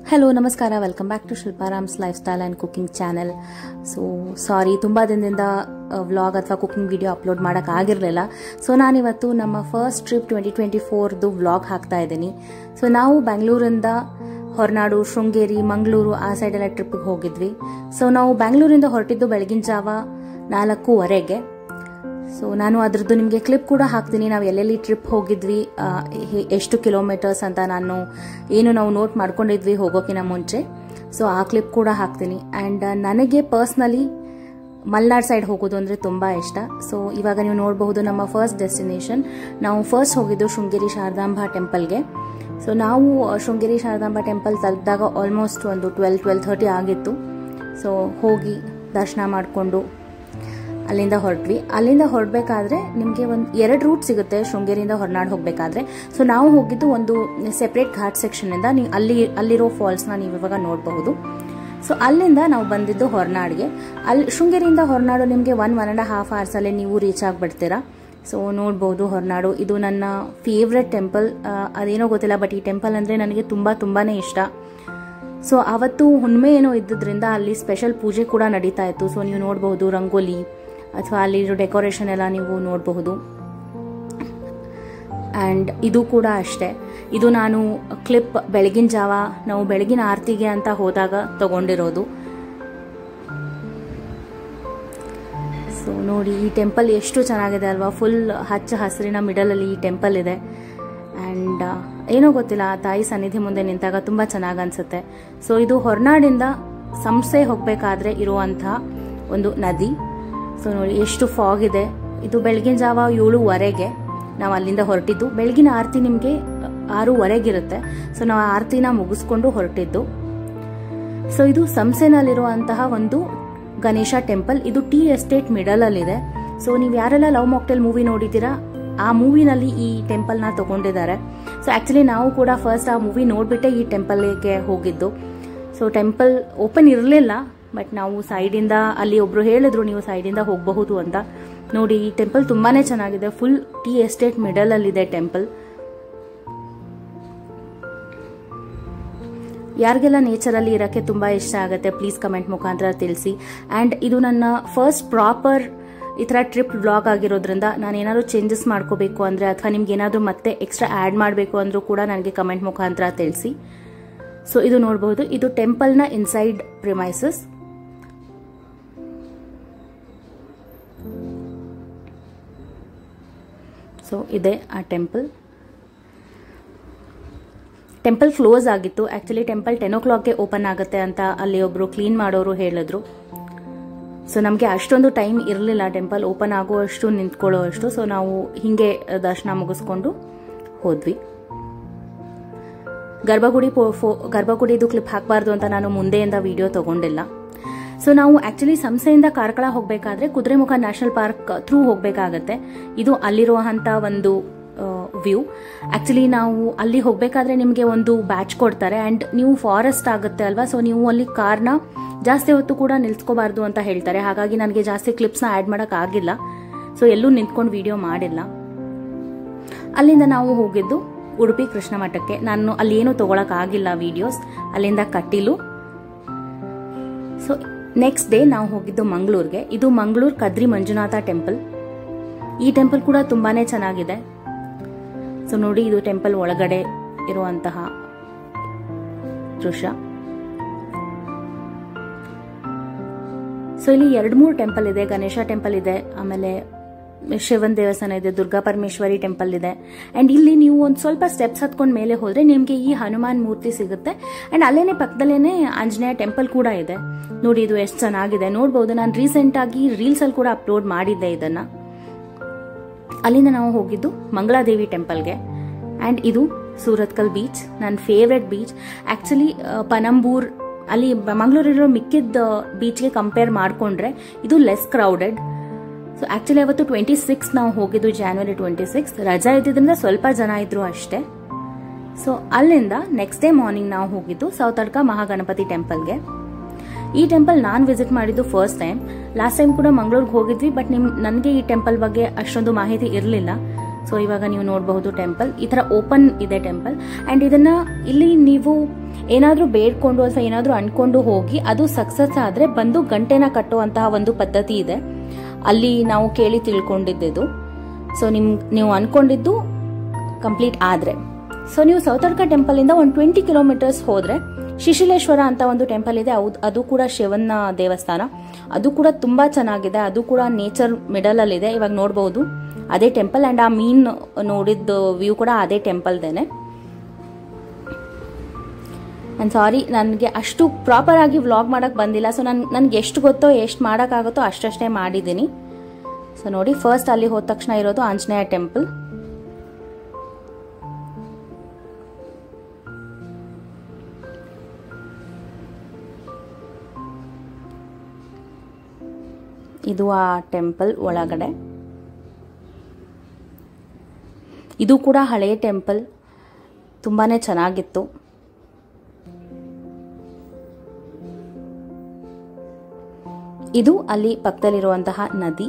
hello ನಮಸ್ಕಾರ welcome back to Shilparam's lifestyle and cooking channel so sorry ತುಂಬ ದಿನದಿಂದ vlog ಅಥವಾ ಕುಕಿಂಗ್ ವಿಡಿಯೋ ಅಪ್ಲೋಡ್ ಮಾಡೋಕ್ಕಾಗಿರಲಿಲ್ಲ ಸೊ ನಾನಿವತ್ತು ನಮ್ಮ ಫಸ್ಟ್ ಟ್ರಿಪ್ ಟ್ವೆಂಟಿ ಟ್ವೆಂಟಿ ಫೋರ್ದು ವ್ಲಾಗ್ ಹಾಕ್ತಾ ಇದ್ದೀನಿ ಸೊ ನಾವು ಬೆಂಗಳೂರಿಂದ ಹೊರನಾಡು ಶೃಂಗೇರಿ ಮಂಗಳೂರು ಆ ಸೈಡೆಲ್ಲ ಟ್ರಿಪ್ಪಿಗೆ ಹೋಗಿದ್ವಿ ಸೊ ನಾವು ಬೆಂಗಳೂರಿಂದ ಹೊರಟಿದ್ದು ಬೆಳಗಿನ ಜಾವ ನಾಲ್ಕೂವರೆಗೆ ಸೊ ನಾನು ಅದ್ರದ್ದು ನಿಮಗೆ ಕ್ಲಿಪ್ ಕೂಡ ಹಾಕ್ತೀನಿ ನಾವು ಎಲ್ಲೆಲ್ಲಿ ಟ್ರಿಪ್ ಹೋಗಿದ್ವಿ ಆ, ಹೆ- ಎಷ್ಟು ಕಿಲೋಮೀಟರ್ಸ್ ಅಂತ ನಾನು ಏನು ನಾವು ನೋಟ್ ಮಾಡ್ಕೊಂಡಿದ್ವಿ ಹೋಗೋಕ್ಕಿಂತ ಮುಂಚೆ ಸೊ ಆ ಕ್ಲಿಪ್ ಕೂಡ ಹಾಕ್ತೀನಿ ಆ್ಯಂಡ್ ನನಗೆ ಪರ್ಸ್ನಲಿ ಮಲ್ನಾಡ್ ಸೈಡ್ ಹೋಗೋದು ಅಂದರೆ ತುಂಬ ಇಷ್ಟ ಸೊ ಇವಾಗ ನೀವು ನೋಡಬಹುದು ನಮ್ಮ ಫಸ್ಟ್ ಡೆಸ್ಟಿನೇಷನ್ ನಾವು ಫಸ್ಟ್ ಹೋಗಿದ್ದು ಶೃಂಗೇರಿ ಶಾರದಾಂಬ ಟೆಂಪಲ್ಗೆ ಸೊ ನಾವು ಆ, ಶೃಂಗೇರಿ ಶಾರದಾಂಬ ಟೆಂಪಲ್ ತಲುಪಿದಾಗ ಆಲ್ಮೋಸ್ಟ್ ಒಂದು ಟ್ವೆಲ್ ಟ್ವೆಲ್ ಥರ್ಟಿ ಆಗಿತ್ತು ಸೊ ಹೋಗಿ ದರ್ಶನ ಮಾಡಿಕೊಂಡು ಅಲ್ಲಿಂದ ಹೊರಟ್ವಿ ಅಲ್ಲಿಂದ ಹೊರಡ್ಬೇಕಾದ್ರೆ ನಿಮಗೆ ಒಂದು ಎರಡು ರೂಟ್ ಸಿಗುತ್ತೆ ಶೃಂಗೇರಿಯಿಂದ ಹೊರನಾಡು ಹೋಗಬೇಕಾದ್ರೆ ಸೊ ನಾವು ಹೋಗಿದ್ದು ಒಂದು ಸೆಪ್ರೇಟ್ ಘಾಟ್ ಸೆಕ್ಷನಿಂದ ನೀವು ಅಲ್ಲಿ ಅಲ್ಲಿರೋ ಫಾಲ್ಸ್ನ ನೀವು ಇವಾಗ ನೋಡಬಹುದು ಸೊ ಅಲ್ಲಿಂದ ನಾವು ಬಂದಿದ್ದು ಹೊರನಾಡಿಗೆ ಅಲ್ಲಿ ಶೃಂಗೇರಿಯಿಂದ ಹೊರನಾಡು ನಿಮಗೆ ಒನ್ ಒನ್ ಆ್ಯಂಡ್ ಹಾಫ್ ಅವರ್ಸಲ್ಲೇ ನೀವು ರೀಚ್ ಆಗಿಬಿಡ್ತೀರಾ ಸೊ ನೋಡ್ಬೋದು ಹೊರನಾಡು ಇದು ನನ್ನ ಫೇವ್ರೆಟ್ ಟೆಂಪಲ್ ಅದೇನೋ ಗೊತ್ತಿಲ್ಲ ಬಟ್ ಈ ಟೆಂಪಲ್ ಅಂದರೆ ನನಗೆ ತುಂಬ ತುಂಬಾ ಇಷ್ಟ ಸೊ ಅವತ್ತು ಹುಣ್ಮೆ ಏನೋ ಇದ್ದಿದ್ರಿಂದ ಅಲ್ಲಿ ಸ್ಪೆಷಲ್ ಪೂಜೆ ಕೂಡ ನಡೀತಾ ಇತ್ತು ಸೊ ನೀವು ನೋಡಬಹುದು ರಂಗೋಲಿ ಅಥವಾ ಅಲ್ಲಿರೋ ಡೆಕೋರೇಷನ್ ಎಲ್ಲ ನೀವು ನೋಡಬಹುದು ಆ್ಯಂಡ್ ಇದು ಕೂಡ ಅಷ್ಟೇ ಇದು ನಾನು ಕ್ಲಿಪ್ ಬೆಳಗಿನ ಜಾವ ನಾವು ಬೆಳಗಿನ ಆರತಿಗೆ ಅಂತ ಹೋದಾಗ ತಗೊಂಡಿರೋದು ಸೊ ನೋಡಿ ಈ ಟೆಂಪಲ್ ಎಷ್ಟು ಚೆನ್ನಾಗಿದೆ ಅಲ್ವಾ ಫುಲ್ ಹಚ್ಚ ಹಸಿರಿನ ಮಿಡಲಲ್ಲಿ ಈ ಟೆಂಪಲ್ ಇದೆ ಆ್ಯಂಡ್ ಏನೋ ಗೊತ್ತಿಲ್ಲ ಆ ತಾಯಿ ಸನ್ನಿಧಿ ಮುಂದೆ ನಿಂತಾಗ ತುಂಬ ಚೆನ್ನಾಗಿ ಅನ್ಸುತ್ತೆ ಸೊ ಇದು ಹೊರನಾಡಿಂದ ಸಂಸ್ಥೆ ಹೋಗಬೇಕಾದ್ರೆ ಇರುವಂತಹ ಒಂದು ನದಿ ಸೊ ನೋಡಿ ಎಷ್ಟು ಫಾಗ್ ಇದೆ ಇದು ಬೆಳಗಿನ ಜಾವ ಏಳುವರೆಗೆ ನಾವು ಅಲ್ಲಿಂದ ಹೊರಟಿದ್ದು ಬೆಳಗಿನ ಆರತಿ ನಿಮಗೆ ಆರೂವರೆಗಿರುತ್ತೆ ಸೊ ನಾವು ಆ ಆರತಿನ ಮುಗಿಸ್ಕೊಂಡು ಹೊರಟಿದ್ದು ಸೊ ಇದು ಸಂಸೆನಲ್ಲಿರುವಂತಹ ಒಂದು ಗಣೇಶ ಟೆಂಪಲ್ ಇದು ಟೀ ಎಸ್ಟೇಟ್ ಮಿಡಲ್ ಅಲ್ಲಿದೆ ಸೊ ನೀವು ಯಾರೆಲ್ಲ ಲವ್ ಮಾಕ್ಟೆಲ್ ಮೂವಿ ನೋಡಿದ್ದೀರಾ ಆ ಮೂವಿನಲ್ಲಿ ಈ ಟೆಂಪಲ್ನ ತಗೊಂಡಿದ್ದಾರೆ ಸೊ ಆಕ್ಚುಲಿ ನಾವು ಕೂಡ ಫಸ್ಟ್ ಆ ಮೂವಿ ನೋಡ್ಬಿಟ್ಟೆ ಈ ಟೆಂಪಲ್ಗೆ ಹೋಗಿದ್ದು ಸೊ ಟೆಂಪಲ್ ಓಪನ್ ಇರಲಿಲ್ಲ ಬಟ್ ನಾವು ಸೈಡಿಂದ ಅಲ್ಲಿ ಒಬ್ರು ಹೇಳಿದ್ರು ನೀವು ಸೈಡಿಂದ ಹೋಗಬಹುದು ಅಂತ ನೋಡಿ ಈ ಟೆಂಪಲ್ ತುಂಬಾನೇ ಚೆನ್ನಾಗಿದೆ ಫುಲ್ ಟೀ ಎಸ್ಟೇಟ್ ಮಿಡಲ್ ಅಲ್ಲಿದೆ ಟೆಂಪಲ್ ಯಾರಿಗೆಲ್ಲ ನೇಚರಲ್ಲಿ ಇರೋಕ್ಕೆ ತುಂಬ ಇಷ್ಟ ಆಗುತ್ತೆ ಪ್ಲೀಸ್ ಕಮೆಂಟ್ ಮುಖಾಂತರ ತಿಳಿಸಿ ಆ್ಯಂಡ್ ಇದು ನನ್ನ ಫಸ್ಟ್ ಪ್ರಾಪರ್ ಈ ಥರ ಟ್ರಿಪ್ ವ್ಲಾಗ್ ಆಗಿರೋದ್ರಿಂದ ನಾನು ಏನಾದರೂ ಚೇಂಜಸ್ ಮಾಡ್ಕೋಬೇಕು ಅಂದರೆ ಅಥವಾ ನಿಮ್ಗೆ ಏನಾದರೂ ಮತ್ತೆ ಎಕ್ಸ್ಟ್ರಾ ಆ್ಯಡ್ ಮಾಡಬೇಕು ಅಂದರೂ ಕೂಡ ನನಗೆ ಕಮೆಂಟ್ ಮುಖಾಂತರ ತಿಳಿಸಿ ಸೊ ಇದು ನೋಡಬಹುದು ಇದು ಟೆಂಪಲ್ನ ಇನ್ಸೈಡ್ ಪ್ರಿಮೈಸಸ್ ಸೊ ಇದೆ ಆ ಟೆಂಪಲ್ ಟೆಂಪಲ್ ಕ್ಲೋಸ್ ಆಗಿತ್ತು ಆಕ್ಚುಲಿ ಟೆಂಪಲ್ ಟೆನ್ ಓ ಕ್ಲಾಕ್ಗೆ ಓಪನ್ ಆಗುತ್ತೆ ಅಂತ ಅಲ್ಲಿ ಒಬ್ರು ಕ್ಲೀನ್ ಮಾಡೋರು ಹೇಳಿದ್ರು ಸೊ ನಮಗೆ ಅಷ್ಟೊಂದು ಟೈಮ್ ಇರಲಿಲ್ಲ ಟೆಂಪಲ್ ಓಪನ್ ಆಗುವಷ್ಟು ನಿಂತ್ಕೊಳ್ಳೋ ಅಷ್ಟು ಸೊ ನಾವು ಹಿಂಗೆ ದರ್ಶನ ಮುಗಿಸ್ಕೊಂಡು ಹೋದ್ವಿ ಗರ್ಭಗುಡಿ ಪೋ ಫೋ ಗರ್ಭಗುಡಿದು ಕ್ಲಿಪ್ ಹಾಕಬಾರ್ದು ಅಂತ ನಾನು ಮುಂದೆಯಿಂದ ವಿಡಿಯೋ ತಗೊಂಡಿಲ್ಲ ಸೊ ನಾವು ಆಕ್ಚುಲಿ ಸಂಸೆಯಿಂದ ಕಾರ್ಕಳ ಹೋಗಬೇಕಾದ್ರೆ ಕುದುರೆಮುಖ ನ್ಯಾಷನಲ್ ಪಾರ್ಕ್ ಥ್ರೂ ಹೋಗಬೇಕಾಗತ್ತೆ ಇದು ಅಲ್ಲಿರುವಂಥ ಒಂದು ವ್ಯೂ ಆಕ್ಚುಲಿ ನಾವು ಅಲ್ಲಿ ಹೋಗಬೇಕಾದ್ರೆ ನಿಮಗೆ ಒಂದು ಬ್ಯಾಚ್ ಕೊಡ್ತಾರೆ ಆ್ಯಂಡ್ ನೀವು ಫಾರೆಸ್ಟ್ ಆಗುತ್ತೆ ಅಲ್ವಾ ಸೊ ನೀವು ಅಲ್ಲಿ ಕಾರ್ನ ಜಾಸ್ತಿ ಹೊತ್ತು ಕೂಡ ನಿಲ್ಸ್ಕೋಬಾರ್ದು ಅಂತ ಹೇಳ್ತಾರೆ ಹಾಗಾಗಿ ನನಗೆ ಜಾಸ್ತಿ ಕ್ಲಿಪ್ಸ್ನ ಆ್ಯಡ್ ಮಾಡೋಕ್ಕಾಗಿಲ್ಲ ಸೊ ಎಲ್ಲೂ ನಿಂತ್ಕೊಂಡು ವಿಡಿಯೋ ಮಾಡಿಲ್ಲ ಅಲ್ಲಿಂದ ನಾವು ಹೋಗಿದ್ದು ಉಡುಪಿ ಕೃಷ್ಣ ಮಠಕ್ಕೆ ನಾನು ಅಲ್ಲಿ ಏನು ತಗೊಳಕ್ಕಾಗಿಲ್ಲ ವಿಡಿಯೋಸ್ ಅಲ್ಲಿಂದ ಕಟ್ಟಿಲು ಸೊ ನೆಕ್ಸ್ಟ್ ಡೇ ನಾವು ಹೋಗಿದ್ದು ಮಂಗಳೂರಿಗೆ ಇದು ಮಂಗಳೂರು ಕದ್ರಿ ಮಂಜುನಾಥ ಟೆಂಪಲ್ ಈ ಟೆಂಪಲ್ ಕೂಡ ತುಂಬಾನೇ ಚೆನ್ನಾಗಿದೆ ಸೊ ನೋಡಿ ಇದು ಟೆಂಪಲ್ ಒಳಗಡೆ ಇರುವಂತಹ ದೃಶ್ಯ ಸೊ ಇಲ್ಲಿ ಎರಡು ಮೂರು ಟೆಂಪಲ್ ಇದೆ ಗಣೇಶ ಟೆಂಪಲ್ ಇದೆ ಆಮೇಲೆ ಶಿವನ್ ದೇವಸ್ಥಾನ ಇದೆ ದುರ್ಗಾ ಪರಮೇಶ್ವರಿ ಟೆಂಪಲ್ ಇದೆ ಅಂಡ್ ಇಲ್ಲಿ ನೀವು ಒಂದು ಸ್ವಲ್ಪ ಸ್ಟೆಪ್ಸ್ ಹತ್ಕೊಂಡು ಮೇಲೆ ಹೋದ್ರೆ ನಿಮಗೆ ಈ ಹನುಮಾನ್ ಮೂರ್ತಿ ಸಿಗುತ್ತೆ ಅಂಡ್ ಅಲ್ಲೇನೆ ಪಕ್ಕದಲ್ಲೇನೆ ಆಂಜನೇಯ ಟೆಂಪಲ್ ಕೂಡ ಇದೆ ನೋಡಿ ಇದು ಎಷ್ಟು ಚೆನ್ನಾಗಿದೆ ನೋಡ್ಬೋದು ನಾನು ರೀಸೆಂಟ್ ಆಗಿ ರೀಲ್ಸ್ ಅಲ್ಲಿ ಕೂಡ ಅಪ್ಲೋಡ್ ಮಾಡಿದ್ದೆ ಇದನ್ನ ಅಲ್ಲಿಂದ ನಾವು ಹೋಗಿದ್ದು ಮಂಗಳಾದೇವಿ ಟೆಂಪಲ್ಗೆ ಆ್ಯಂಡ್ ಇದು ಸೂರತ್ಕಲ್ ಬೀಚ್ ನನ್ನ ಫೇವ್ರೆಟ್ ಬೀಚ್ ಆ್ಯಕ್ಚುಲಿ ಪನಂಬೂರ್ ಅಲ್ಲಿ ಮಂಗಳೂರಿರೋ ಮಿಕ್ಕಿದ ಬೀಚ್ಗೆ ಕಂಪೇರ್ ಮಾಡಿಕೊಂಡ್ರೆ ಇದು ಲೆಸ್ ಕ್ರೌಡೆಡ್ ಸೊ ಆ್ಯಕ್ಚುಲಿ ಅವತ್ತು ಟ್ವೆಂಟಿ ಸಿಕ್ಸ್ ನಾವು ಹೋಗಿದ್ದು ಜಾನ್ವರಿ ಟ್ವೆಂಟಿ ಸಿಕ್ಸ್ ರಜಾ ಇದ್ದಿದ್ದರಿಂದ ಸ್ವಲ್ಪ ಜನ ಇದ್ರು ಅಷ್ಟೇ ಸೊ ಅಲ್ಲಿಂದ ನೆಕ್ಸ್ಟ್ ಡೇ ಮಾರ್ನಿಂಗ್ ನಾವು ಹೋಗಿದ್ದು ಸೌತಡ್ಕ ಮಹಾಗಣಪತಿ ಟೆಂಪಲ್ಗೆ ಈ ಟೆಂಪಲ್ ನಾನು ವಿಸಿಟ್ ಮಾಡಿದ್ದು ಫಸ್ಟ್ ಟೈಮ್ ಲಾಸ್ಟ್ ಟೈಮ್ ಕೂಡ ಮಂಗಳೂರಿಗೆ ಹೋಗಿದ್ವಿ ಬಟ್ ನಿಮ್ ನನಗೆ ಈ ಟೆಂಪಲ್ ಬಗ್ಗೆ ಅಷ್ಟೊಂದು ಮಾಹಿತಿ ಇರಲಿಲ್ಲ ಸೊ ಇವಾಗ ನೀವು ನೋಡಬಹುದು ಟೆಂಪಲ್ ಈ ಥರ ಓಪನ್ ಇದೆ ಟೆಂಪಲ್ ಆ್ಯಂಡ್ ಇದನ್ನ ಇಲ್ಲಿ ನೀವು ಏನಾದರೂ ಬೇಡ್ಕೊಂಡು ಅಥವಾ ಏನಾದರೂ ಅನ್ಕೊಂಡು ಹೋಗಿ ಅದು ಸಕ್ಸಸ್ ಆದರೆ ಬಂದು ಗಂಟೆನ ಕಟ್ಟುವಂತಹ ಒಂದು ಪದ್ಧತಿ ಇದೆ ಅಲ್ಲಿ ನಾವು ಕೇಳಿ ತಿಳ್ಕೊಂಡಿದ್ದು ಸೊ ನಿಮ್ ನೀವು ಅನ್ಕೊಂಡಿದ್ದು ಕಂಪ್ಲೀಟ್ ಆದರೆ ಸೊ ನೀವು ಸೌತಡ್ಕ ಟೆಂಪಲಿಂದ ಒಂದು ಟ್ವೆಂಟಿ ಕಿಲೋಮೀಟರ್ಸ್ ಹೋದರೆ ಶಿಶಿಲೇಶ್ವರ ಅಂತ ಒಂದು ಟೆಂಪಲ್ ಇದೆ ಹೌದು ಅದು ಕೂಡ ಶಿವನ ದೇವಸ್ಥಾನ ಅದು ಕೂಡ ತುಂಬ ಚೆನ್ನಾಗಿದೆ ಅದು ಕೂಡ ನೇಚರ್ ಮಿಡಲಲ್ಲಿದೆ ಇವಾಗ ನೋಡ್ಬೋದು ಅದೇ ಟೆಂಪಲ್ ಆ್ಯಂಡ್ ಆ ಮೀನ್ ನೋಡಿದ ವ್ಯೂ ಕೂಡ ಅದೇ ಟೆಂಪಲ್ದೇನೆ ನಾನು ಸಾರಿ ನನಗೆ ಅಷ್ಟು ಪ್ರಾಪರ್ ಆಗಿ ವ್ಲಾಗ್ ಮಾಡೋಕ್ಕೆ ಬಂದಿಲ್ಲ ಸೊ ನನ್ ನನಗೆ ಎಷ್ಟು ಗೊತ್ತೋ ಎಷ್ಟು ಮಾಡೋಕ್ಕಾಗುತ್ತೋ ಅಷ್ಟಷ್ಟೇ ಮಾಡಿದ್ದೀನಿ ಸೊ ನೋಡಿ ಫಸ್ಟ್ ಅಲ್ಲಿ ಹೋದ ತಕ್ಷಣ ಇರೋದು ಆಂಜನೇಯ ಟೆಂಪಲ್ ಇದು ಆ ಟೆಂಪಲ್ ಒಳಗಡೆ ಇದು ಕೂಡ ಹಳೆಯ ಟೆಂಪಲ್ ತುಂಬಾ ಚೆನ್ನಾಗಿತ್ತು ಇದು ಅಲ್ಲಿ ಪಕ್ಕದಲ್ಲಿರುವಂತಹ ನದಿ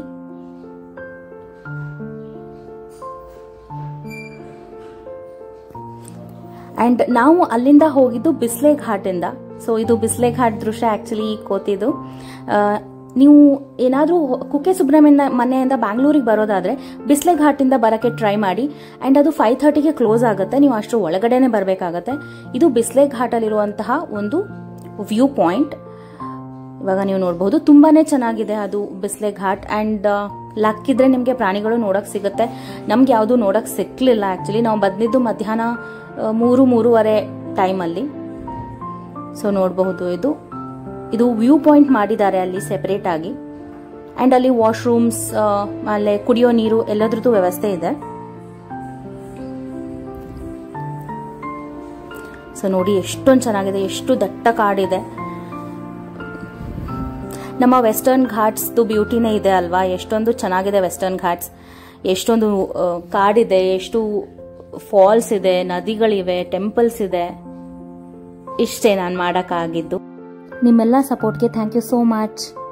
ಅಂಡ್ ನಾವು ಅಲ್ಲಿಂದ ಹೋಗಿದ್ದು ಬಿಸ್ಲೆ ಘಾಟಿಂದ ಸೊ ಇದು ಬಿಸ್ಲೆ ಘಾಟ್ ದೃಶ್ಯ ಆಕ್ಚುಲಿ ಕೋತಿದ್ದು ನೀವು ಏನಾದರೂ ಕುಕ್ಕೆ ಸುಬ್ರಹ್ಮಣ್ಯ ಮನೆಯಿಂದ ಬ್ಯಾಂಗ್ಳೂರಿಗೆ ಬರೋದಾದ್ರೆ ಬಿಸ್ಲೆ ಘಾಟಿಂದ ಬರೋಕ್ಕೆ ಟ್ರೈ ಮಾಡಿ ಆ್ಯಂಡ್ ಅದು ಫೈವ್ ಥರ್ಟಿಗೆ ಕ್ಲೋಸ್ ಆಗುತ್ತೆ ನೀವು ಅಷ್ಟು ಒಳಗಡೆನೆ ಬರಬೇಕಾಗತ್ತೆ ಇದು ಬಿಸ್ಲೆ ಘಾಟಲ್ಲಿರುವಂತಹ ಒಂದು ವ್ಯೂ ಪಾಯಿಂಟ್ ಇವಾಗ ನೀವು ನೋಡಬಹುದು ತುಂಬಾನೇ ಚೆನ್ನಾಗಿದೆ ಅದು ಬಿಸ್ಲೆ ಘಾಟ್ ಆ್ಯಂಡ್ ಲಕ್ ಇದ್ರೆ ನಿಮಗೆ ಪ್ರಾಣಿಗಳು ನೋಡಕ್ ಸಿಗುತ್ತೆ ನಮ್ಗೆ ಯಾವುದು ನೋಡಕ್ ಸಿಕ್ಲಿಲ್ಲ ಆಕ್ಚುಲಿ ನಾವು ಬಂದಿದ್ದು ಮಧ್ಯಾಹ್ನ ಮೂರು ಮೂರುವರೆ ಟೈಮಲ್ಲಿ ಸೊ ನೋಡಬಹುದು ಇದು ಇದು ವ್ಯೂ ಪಾಯಿಂಟ್ ಮಾಡಿದ್ದಾರೆ ಅಲ್ಲಿ ಸೆಪರೇಟ್ ಆಗಿ ಆ್ಯಂಡ್ ಅಲ್ಲಿ ವಾಶ್ರೂಮ್ಸ್ ಆಮೇಲೆ ಕುಡಿಯೋ ನೀರು ಎಲ್ಲದ್ರದ್ದು ವ್ಯವಸ್ಥೆ ಇದೆ ಸೊ ನೋಡಿ ಎಷ್ಟೊಂದು ಚೆನ್ನಾಗಿದೆ ಎಷ್ಟು ದಟ್ಟ ಕಾಡಿದೆ ನಮ್ಮ ವೆಸ್ಟರ್ನ್ ಘಾಟ್ಸ್ದು ಬ್ಯೂಟಿನೇ ಇದೆ ಅಲ್ವಾ ಎಷ್ಟೊಂದು ಚೆನ್ನಾಗಿದೆ ವೆಸ್ಟರ್ನ್ ಘಾಟ್ಸ್ ಎಷ್ಟೊಂದು ಕಾಡಿದೆ ಎಷ್ಟು ಫಾಲ್ಸ್ ಇದೆ ನದಿಗಳಿವೆ ಟೆಂಪಲ್ಸ್ ಇದೆ ಇಷ್ಟೇ ನಾನು ಮಾಡೋಕ್ಕಾಗಿದ್ದು ನಿಮ್ಮೆಲ್ಲ ಸಪೋರ್ಟ್ಗೆ ಥ್ಯಾಂಕ್ ಯು ಸೋ ಮಚ್